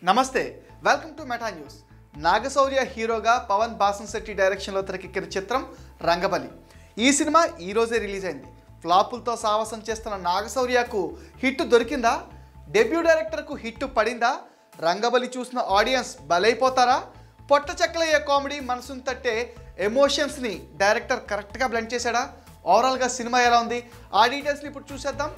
నమస్తే welcome to Meta news Naga Shaurya హీరోగా పవన్ బాసన్ శెట్టి డైరెక్షన్లో తెరకెక్కిన చిత్రం రంగబలి ఈ సినిమా ఈ రోజే రిలీజ్ అయింది ఫ్లాపులతో సాహసం చేస్తున్న నాగశౌర్యకు హిట్ దొరికిందా డెబ్యూ డైరెక్టర్కు హిట్ పడిందా రంగబలి చూసిన ఆడియన్స్ బలైపోతారా పొట్ట చెక్కలయ్యే కామెడీ మనసును తట్టే ఎమోషన్స్ని డైరెక్టర్ కరెక్ట్గా బ్లెండ్ చేశాడా ఓవరాల్గా సినిమా ఎలా ఉంది ఆ డీటెయిల్స్ని ఇప్పుడు చూసేద్దాం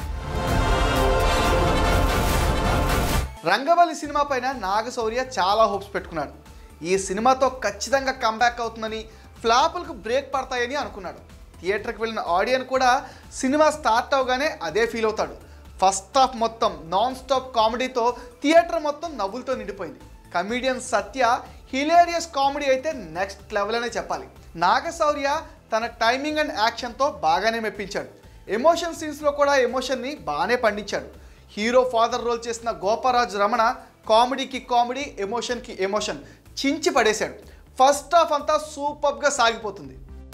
రంగబలి సినిమా పైన నాగశౌర్య చాలా హోప్స్ పెట్టుకున్నాడు ఈ సినిమాతో ఖచ్చితంగా కంబ్యాక్ అవుతుందని ఫ్లాపులకు బ్రేక్ పడతాయని అనుకున్నాడు థియేటర్కి వెళ్ళిన ఆడియన్ కూడా సినిమా స్టార్ట్ అవగానే అదే ఫీల్ అవుతాడు ఫస్ట్ హాఫ్ మొత్తం నాన్ స్టాప్ కామెడీతో థియేటర్ మొత్తం నవ్వులతో నిండిపోయింది కమీడియన్ సత్య హిలేరియస్ కామెడీ అయితే నెక్స్ట్ లెవెల్ అనే చెప్పాలి నాగశౌర్య తన టైమింగ్ అండ్ యాక్షన్తో బాగానే మెప్పించాడు ఎమోషన్ సీన్స్లో కూడా ఎమోషన్ని బాగానే పండించాడు హీరో ఫాదర్ రోల్ చేసిన గోపరాజు రమణ కామెడీకి కామెడీ ఎమోషన్కి ఎమోషన్ చించి పడేశాడు ఫస్ట్ హాఫ్ అంతా సూపర్గా సాగిపోతుంది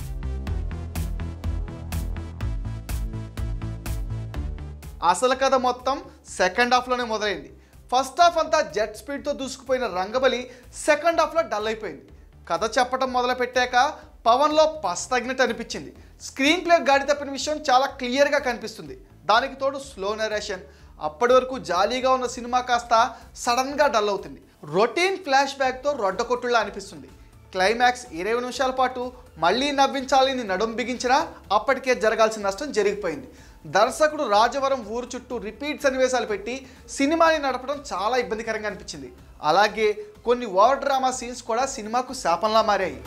అసలు కథ మొత్తం సెకండ్ హాఫ్లోనే మొదలైంది ఫస్ట్ హాఫ్ అంతా జెట్ స్పీడ్తో దూసుకుపోయిన రంగబలి సెకండ్ హాఫ్లో డల్ అయిపోయింది కథ చెప్పడం మొదలుపెట్టాక పవన్లో పస్ తగినట్టు అనిపించింది స్క్రీన్ ప్లే గాడి తప్పిన విషయం చాలా క్లియర్గా కనిపిస్తుంది దానికి తోడు స్లో నరేషన్ అప్పటి వరకు జాలీగా ఉన్న సినిమా కాస్త సడన్గా డల్ అవుతుంది రొటీన్ ఫ్లాష్ బ్యాక్తో రొడ్డకొట్టులా అనిపిస్తుంది క్లైమాక్స్ ఇరవై నిమిషాల పాటు మళ్ళీ నవ్వించాలని నడుం బిగించినా అప్పటికే జరగాల్సిన నష్టం జరిగిపోయింది దర్శకుడు రాజవరం ఊరు చుట్టూ రిపీట్ సన్నివేశాలు పెట్టి సినిమాని నడపడం చాలా ఇబ్బందికరంగా అనిపించింది అలాగే కొన్ని ఓవర్ డ్రామా సీన్స్ కూడా సినిమాకు శాపంలా మారాయి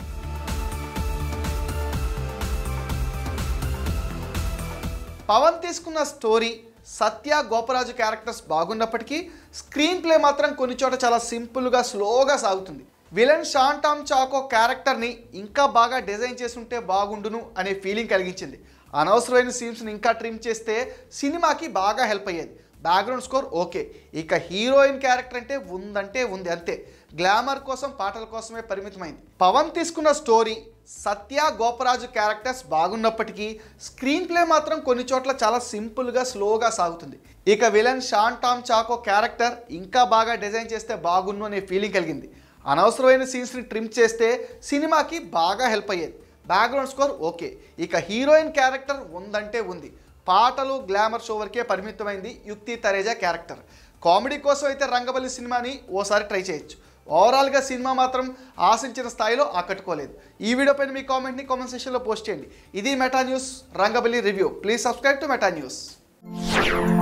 పవన్ తీసుకున్న స్టోరీ సత్య గోపరాజు క్యారెక్టర్స్ బాగున్నప్పటికీ స్క్రీన్ ప్లే మాత్రం కొన్ని చోట చాలా సింపుల్గా స్లోగా సాగుతుంది విలన్ షాంటామ్ చాకో క్యారెక్టర్ని ఇంకా బాగా డిజైన్ చేసి ఉంటే బాగుండును అనే ఫీలింగ్ కలిగించింది అనవసరమైన సీన్స్ని ఇంకా ట్రిమ్ చేస్తే సినిమాకి బాగా హెల్ప్ అయ్యేది బ్యాక్గ్రౌండ్ స్కోర్ ఓకే ఇక హీరోయిన్ క్యారెక్టర్ అంటే ఉందంటే ఉంది అంతే గ్లామర్ కోసం పాటల కోసమే పరిమితమైంది పవన్ తీసుకున్న స్టోరీ సత్య గోపరాజు క్యారెక్టర్స్ బాగున్నప్పటికీ స్క్రీన్ ప్లే మాత్రం కొన్ని చోట్ల చాలా సింపుల్గా స్లోగా సాగుతుంది ఇక విలన్ షాన్ టామ్ చాకో క్యారెక్టర్ ఇంకా బాగా డిజైన్ చేస్తే బాగున్ను అనే ఫీలింగ్ కలిగింది అనవసరమైన సీన్స్ని ట్రిమ్ చేస్తే సినిమాకి బాగా హెల్ప్ అయ్యేది బ్యాక్గ్రౌండ్ స్కోర్ ఓకే ఇక హీరోయిన్ క్యారెక్టర్ ఉందంటే ఉంది పాటలు గ్లామర్ షో వరకే పరిమితమైంది యుక్తి తరేజా క్యారెక్టర్ కామెడీ కోసం అయితే రంగబలి సినిమాని ఓసారి ట్రై చేయొచ్చు ఓవరాల్గా సినిమా మాత్రం ఆశించిన స్థాయిలో ఆకట్టుకోలేదు ఈ వీడియో పైన మీ కామెంట్ని కామెంట్ సెక్షన్లో పోస్ట్ చేయండి ఇది Meta news Rangabali review please subscribe to Meta news